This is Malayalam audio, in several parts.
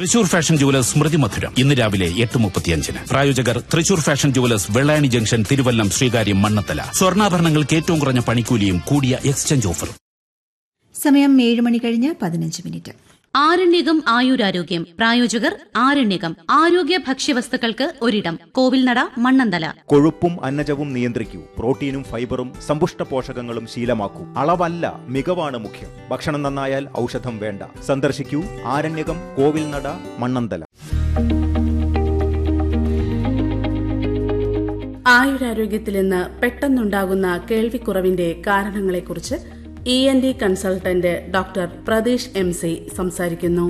തൃശൂർ ഫാഷൻ ജുവലേഴ്സ് സ്മൃതി മധുരം ഇന്ന് രാവിലെ എട്ട് മുപ്പത്തിയഞ്ചിന് പ്രായോജകർ Thrissur fashion jewellers Vellayani junction Thiruvallam Sreekaryam Mannanthala സ്വർണ്ണാഭരണങ്ങൾക്ക് ഏറ്റവും കുറഞ്ഞ പണിക്കൂലിയും കൂടിയ എക്സ്ചേഞ്ച് ഓഫറും സമയം ഏഴ് മണി കഴിഞ്ഞ് പതിനഞ്ച് മിനിറ്റ് ആരണ്യകം ആയുരാരോഗ്യം പ്രായോജകർ ആരണ്യകം ആരോഗ്യ ഭക്ഷ്യവസ്തുക്കൾക്ക് ഒരിടം കോവിൽനട മണ്ണന്തല കൊഴുപ്പും അന്നജവും നിയന്ത്രിക്കൂ പ്രോട്ടീനും ഫൈബറും സമ്പുഷ്ട പോഷകങ്ങളും ശീലമാക്കൂ അളവല്ല മികവാണ് മുഖ്യം ഭക്ഷണം നന്നായാൽ ഔഷധം വേണ്ട സന്ദർശിക്കൂ ആരണ്യകം കോവിൽനട മണ്ണന്തല ആയുരാരോഗ്യത്തിൽ നിന്ന് പെട്ടെന്നുണ്ടാകുന്ന കേൾവിക്കുറവിന്റെ കാരണങ്ങളെക്കുറിച്ച് E N T consultant doctor Pratheesh M C സംസാരിക്കുന്നു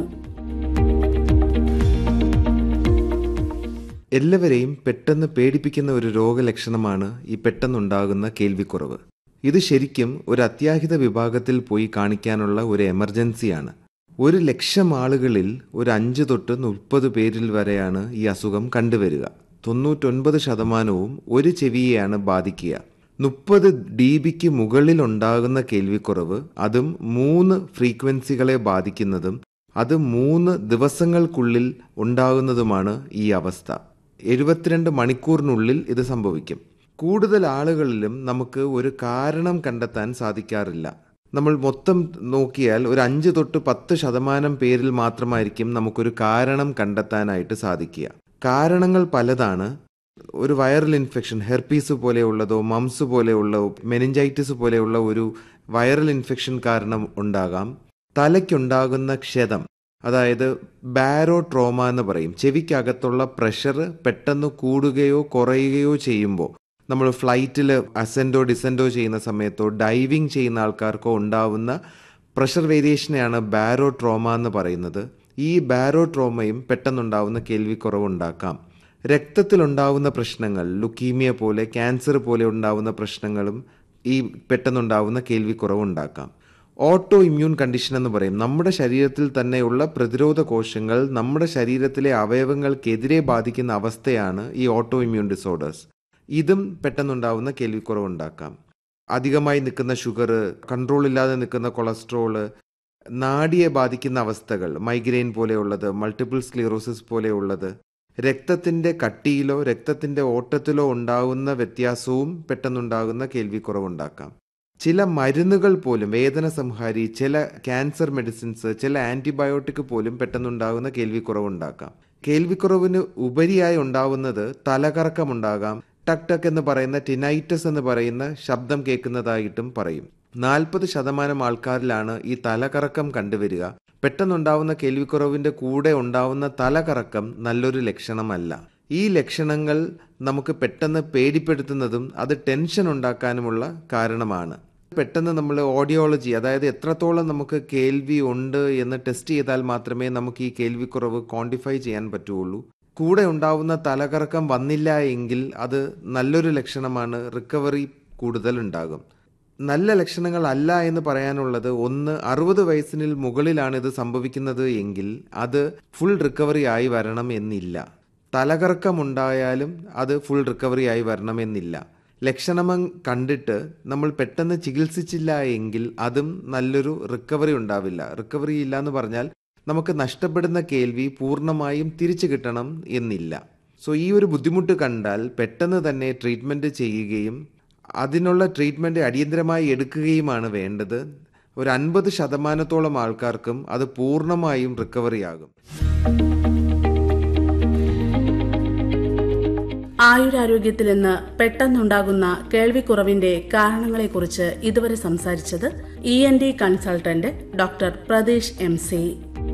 എല്ലാവരെയും പെട്ടെന്ന് പേടിപ്പിക്കുന്ന ഒരു രോഗലക്ഷണമാണ് ഈ പെട്ടെന്നുണ്ടാകുന്ന കേൾവിക്കുറവ് ഇത് ശരിക്കും ഒരു അത്യാഹിത വിഭാഗത്തിൽ പോയി കാണിക്കാനുള്ള ഒരു എമർജൻസിയാണ് ഒരു ലക്ഷം ആളുകളിൽ ഒരു അഞ്ച് തൊട്ട് മുപ്പത് പേരിൽ വരെയാണ് ഈ അസുഖം കണ്ടുവരിക തൊണ്ണൂറ്റൊൻപത് ശതമാനവും ഒരു ചെവിയെയാണ് ബാധിക്കുക മുപ്പത് ഡി ബിക്ക് മുകളിൽ ഉണ്ടാകുന്ന കേൾവിക്കുറവ് അതും മൂന്ന് ഫ്രീക്വൻസികളെ ബാധിക്കുന്നതും അത് മൂന്ന് ദിവസങ്ങൾക്കുള്ളിൽ ഉണ്ടാകുന്നതുമാണ് ഈ അവസ്ഥ എഴുപത്തിരണ്ട് മണിക്കൂറിനുള്ളിൽ ഇത് സംഭവിക്കും കൂടുതൽ ആളുകളിലും നമുക്ക് ഒരു കാരണം കണ്ടെത്താൻ സാധിക്കാറില്ല നമ്മൾ മൊത്തം നോക്കിയാൽ ഒരു അഞ്ച് തൊട്ട് പത്ത് ശതമാനം പേരിൽ മാത്രമായിരിക്കും നമുക്കൊരു കാരണം കണ്ടെത്താനായിട്ട് സാധിക്കുക കാരണങ്ങൾ പലതാണ് ഒരു വൈറൽ ഇൻഫെക്ഷൻ ഹെർപ്പീസ് പോലെയുള്ളതോ മംസ് പോലെയുള്ള മെനിഞ്ചൈറ്റിസ് പോലെയുള്ള ഒരു വൈറൽ ഇൻഫെക്ഷൻ കാരണം ഉണ്ടാകാം തലയ്ക്കുണ്ടാകുന്ന ക്ഷതം അതായത് ബാരോ ട്രോമ എന്ന് പറയും ചെവിക്കകത്തുള്ള പ്രഷർ പെട്ടെന്ന് കൂടുകയോ കുറയുകയോ ചെയ്യുമ്പോൾ നമ്മൾ ഫ്ലൈറ്റിൽ അസെൻഡോ ഡിസെൻഡോ ചെയ്യുന്ന സമയത്തോ ഡൈവിംഗ് ചെയ്യുന്ന ആൾക്കാർക്കോ ഉണ്ടാവുന്ന പ്രഷർ വേരിയേഷനെയാണ് ബാരോ ട്രോമ എന്ന് പറയുന്നത് ഈ ബാരോ ട്രോമയും പെട്ടെന്നുണ്ടാവുന്ന കേൾവിക്കുറവുണ്ടാക്കാം രക്തത്തിലുണ്ടാവുന്ന പ്രശ്നങ്ങൾ ലുക്കീമിയ പോലെ ക്യാൻസർ പോലെ ഉണ്ടാവുന്ന പ്രശ്നങ്ങളും ഈ പെട്ടെന്നുണ്ടാവുന്ന കേൾവിക്കുറവുണ്ടാക്കാം ഓട്ടോ ഇമ്മ്യൂൺ കണ്ടീഷൻ എന്ന് പറയും നമ്മുടെ ശരീരത്തിൽ തന്നെയുള്ള പ്രതിരോധ കോശങ്ങൾ നമ്മുടെ ശരീരത്തിലെ അവയവങ്ങൾക്കെതിരെ ബാധിക്കുന്ന അവസ്ഥയാണ് ഈ ഓട്ടോ ഇമ്മ്യൂൺ ഡിസോർഡേഴ്സ് ഇതും പെട്ടെന്നുണ്ടാവുന്ന കേൾവിക്കുറവുണ്ടാക്കാം അധികമായി നിൽക്കുന്ന ഷുഗർ കൺട്രോൾ ഇല്ലാതെ നിൽക്കുന്ന കൊളസ്ട്രോള് നാഡിയെ ബാധിക്കുന്ന അവസ്ഥകൾ മൈഗ്രെയിൻ പോലെയുള്ളത് മൾട്ടിപ്പിൾ സ്ക്ലീറോസിസ് പോലെയുള്ളത് രക്തത്തിൻ്റെ കട്ടിയിലോ രക്തത്തിൻ്റെ ഓട്ടത്തിലോ ഉണ്ടാകുന്ന വ്യത്യാസവും പെട്ടെന്നുണ്ടാകുന്ന കേൾവിക്കുറവുണ്ടാക്കാം ചില മരുന്നുകൾ പോലും വേദന സംഹാരി ചില ക്യാൻസർ മെഡിസിൻസ് ചില ആൻറ്റിബയോട്ടിക് പോലും പെട്ടെന്നുണ്ടാകുന്ന കേൾവിക്കുറവുണ്ടാക്കാം കേൾവിക്കുറവിന് ഉപരിയായി ഉണ്ടാവുന്നത് തലകറക്കമുണ്ടാകാം ടക് ടക് എന്ന് പറയുന്ന ടിനൈറ്റസ് എന്ന് പറയുന്ന ശബ്ദം കേൾക്കുന്നതായിട്ടും പറയും നാൽപ്പത് ശതമാനം ആൾക്കാരിലാണ് ഈ തലകറക്കം കണ്ടുവരിക പെട്ടെന്നുണ്ടാവുന്ന കേൾവിക്കുറവിൻ്റെ കൂടെ ഉണ്ടാവുന്ന തലകറക്കം നല്ലൊരു ലക്ഷണമല്ല ഈ ലക്ഷണങ്ങൾ നമുക്ക് പെട്ടെന്ന് പേടിപ്പെടുത്തുന്നതും അത് ടെൻഷൻ ഉണ്ടാക്കാനുമുള്ള കാരണമാണ് പെട്ടെന്ന് നമ്മൾ ഓഡിയോളജി അതായത് എത്രത്തോളം നമുക്ക് കേൾവി ഉണ്ട് എന്ന് ടെസ്റ്റ് ചെയ്താൽ മാത്രമേ നമുക്ക് ഈ കേൾവിക്കുറവ് ക്വാണ്ടിഫൈ ചെയ്യാൻ പറ്റുള്ളൂ കൂടെ ഉണ്ടാവുന്ന തലകറക്കം വന്നില്ല എങ്കിൽ അത് നല്ലൊരു ലക്ഷണമാണ് റിക്കവറി കൂടുതൽ ഉണ്ടാകും നല്ല ലക്ഷണങ്ങൾ അല്ല എന്ന് പറയാനുള്ളത് ഒന്ന് അറുപത് വയസ്സിന് മുകളിലാണ് ഇത് സംഭവിക്കുന്നത് എങ്കിൽ അത് ഫുൾ റിക്കവറി ആയി വരണം എന്നില്ല തലകറക്കമുണ്ടായാലും അത് ഫുൾ റിക്കവറി ആയി വരണമെന്നില്ല ലക്ഷണം കണ്ടിട്ട് നമ്മൾ പെട്ടെന്ന് ചികിത്സിച്ചില്ല എങ്കിൽ അതും നല്ലൊരു റിക്കവറി ഉണ്ടാവില്ല റിക്കവറി ഇല്ല എന്ന് പറഞ്ഞാൽ നമുക്ക് നഷ്ടപ്പെടുന്ന കേൾവി പൂർണ്ണമായും തിരിച്ചു കിട്ടണം എന്നില്ല സോ ഈ ഒരു ബുദ്ധിമുട്ട് കണ്ടാൽ പെട്ടെന്ന് തന്നെ ട്രീറ്റ്മെൻറ്റ് ചെയ്യുകയും അതിനുള്ള ട്രീറ്റ്മെൻറ്റ് അടിയന്തരമായി എടുക്കുകയുമാണ് വേണ്ടത് ഒരു അൻപത് ശതമാനത്തോളം ആൾക്കാർക്കും അത് പൂർണ്ണമായും റിക്കവറി ആകും ആയുരാരോഗ്യത്തിൽ നിന്ന് പെട്ടെന്നുണ്ടാകുന്ന കേൾവിക്കുറവിന്റെ കാരണങ്ങളെക്കുറിച്ച് ഇതുവരെ സംസാരിച്ചത് E N T consultant doctor Pratheesh M C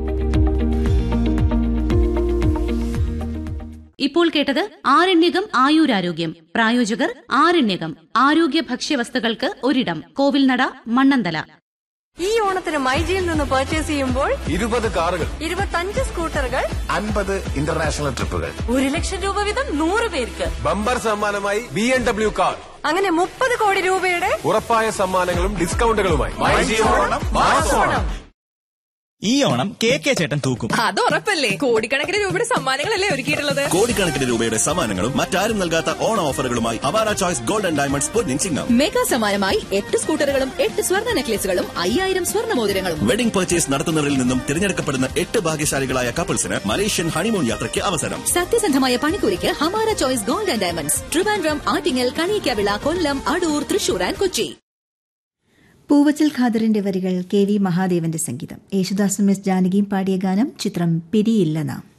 ഇപ്പോൾ കേട്ടത് ആരണ്യകം ആയുരാരോഗ്യം പ്രായോജകർ ആരണ്യകം ആരോഗ്യ ഭക്ഷ്യവസ്തുക്കൾക്ക് ഒരിടം കോവിൽനട മണ്ണന്തല ഈ ഓണത്തിന് മൈജിയിൽ നിന്ന് പർച്ചേസ് ചെയ്യുമ്പോൾ ഇരുപത് കാറുകൾ ഇരുപത്തഞ്ച് സ്കൂട്ടറുകൾ അൻപത് ഇന്റർനാഷണൽ ട്രിപ്പുകൾ ഒരു ലക്ഷം രൂപ വീതം നൂറ് പേർക്ക് ബമ്പർ സമ്മാനമായി ബി എം ഡബ്ല്യു കാർ അങ്ങനെ മുപ്പത് കോടി രൂപയുടെ ഉറപ്പായ സമ്മാനങ്ങളും ഡിസ്കൗണ്ടുകളുമായി ഈ ഓണം കെ കെ ചേട്ടൻ തൂക്കും അത് ഉറപ്പല്ലേ കോടിക്കണക്കിന് രൂപയുടെ സമ്മാനങ്ങളല്ലേ ഒരുക്കിയിട്ടുള്ളത് കോടിക്കണക്കിന് രൂപയുടെ സമ്മാനങ്ങളും മറ്റാരും നൽകാത്ത ഓണ ഓഫറുകളുമായി അവാര ചോയ്സ് ഗോൾഡ് ആൻഡ് ഡയമണ്ട്സ് പൊന്നിൻ ചിങ്ങം മെഗാ സമ്മാനമായി എട്ട് സ്കൂട്ടറുകളും എട്ട് സ്വർണ്ണ നെക്ലേസുകളും അയ്യായിരം സ്വർണ്ണ മോതിരങ്ങളും വെഡിംഗ് പർച്ചേസ് നടത്തുന്നവരിൽ നിന്നും തിരഞ്ഞെടുക്കപ്പെടുന്ന എട്ട് ഭാഗ്യശാലികളായ കപ്പിൾസിന് മലേഷ്യൻ ഹണിമൂൺ യാത്രയ്ക്ക് അവസരം സത്യസന്ധമായ പണിക്കൂലിക്ക് Hamara choice gold and diamonds Trivandrum Attingal Kaliyikkavila Kollam Adoor Thrissur and Kochi Poovachal ഖാദറിന്റെ വരികൾ കെ വി മഹാദേവന്റെ സംഗീതം യേശുദാസും എസ് ജാനകിയും പാടിയ ഗാനം ചിത്രം പിരിയില്ല നാം